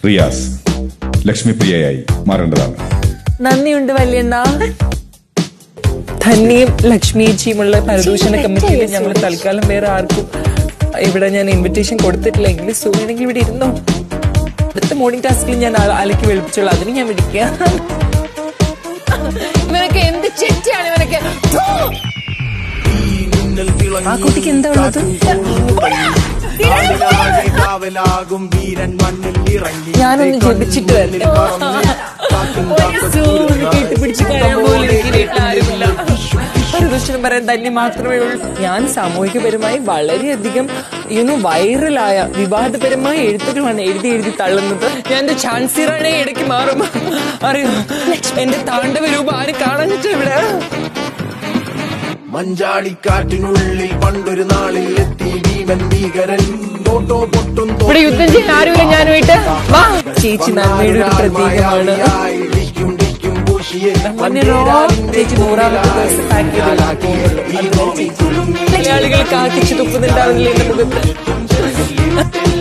റിയാസ് ലക്ഷ്മിപ്രിയയായി മാറേണ്ടതാണ് നന്ദിയുണ്ട് വല്യണ്ണ ധന്യയും ലക്ഷ്മിജിയുമുള്ള പരദൂഷണ കമ്മിറ്റിയിൽ ഞങ്ങൾ തൽക്കാലം വേറെ ആർക്കും ഇവിടെ ഞാൻ ഇൻവിറ്റേഷൻ കൊടുത്തിട്ടില്ല എങ്കിലും സൂര്യനെങ്കിൽ ഇവിടെ ഇരുന്നോ അടുത്ത മോർണിംഗ് ടാസ്കിൽ ഞാൻ ആ- അലക്കി വെളുപ്പിച്ചോളൂ അതിന് ഞാൻ വിളിക്കുക ഇവനൊക്കെ എന്ത് ചെറ്റിയാണ് ഇവനൊക്കെ ഥൂ! ആ കുട്ടിക്ക് എന്താ ഉള്ളത് കാവലാകും വീരൻ മണ്ണിൽ ഇറങ്ങി ഞാനൊന്ന് ജപിച്ചിട്ട് വരട്ടെ കെട്ടിപ്പിടിച്ച് കഴിയാൻ പോലും എനിക്ക് വീട്ടിൽ ആരുമില്ല പരദൂഷണം പറയാൻ തന്നെ മാത്രമേ ഉള്ളൂ ഞാൻ സാമൂഹികപരമായി വളരെയധികം യുനോ വൈറലായ വിവാദപരമായ എഴുത്തുകളാണ് എഴുതി എഴുതി തള്ളുന്നത് ഞാൻ എന്റെ ഛാൻസിറാണെ ഇടയ്ക്ക് മാറും അറിയോ എന്റെ താണ്ഡവ രൂപം ആരും കാണാനിട്ട് ഇവിടെ മഞ്ചാടിക്കാറ്റിനുള്ളിൽ പണ്ടൊരു നാളിൽ എത്തി ഭീമൻ ഭീകരൻ തോട്ടോ പൊട്ടും ഇവിടെ യുദ്ധം ചെയ്യാൻ ആരുമില്ല ഞാനുമായിട്ട് വാ ചേച്ചി നന്മയുടെ ഒരു പ്രതീകമാണ് ഡിക്കും ഡിക്കും പൂശിയെ മഞ്ഞളോ ചേച്ചി നൂറാമത്തെ ദിവസം പാക്ക് ചെയ്ത് പോകുന്നുള്ളൂ മലയാളികൾ കാക്കിച്ചു തുപ്പുന്നുണ്ടാവില്ല എന്റെ മുഖത്ത്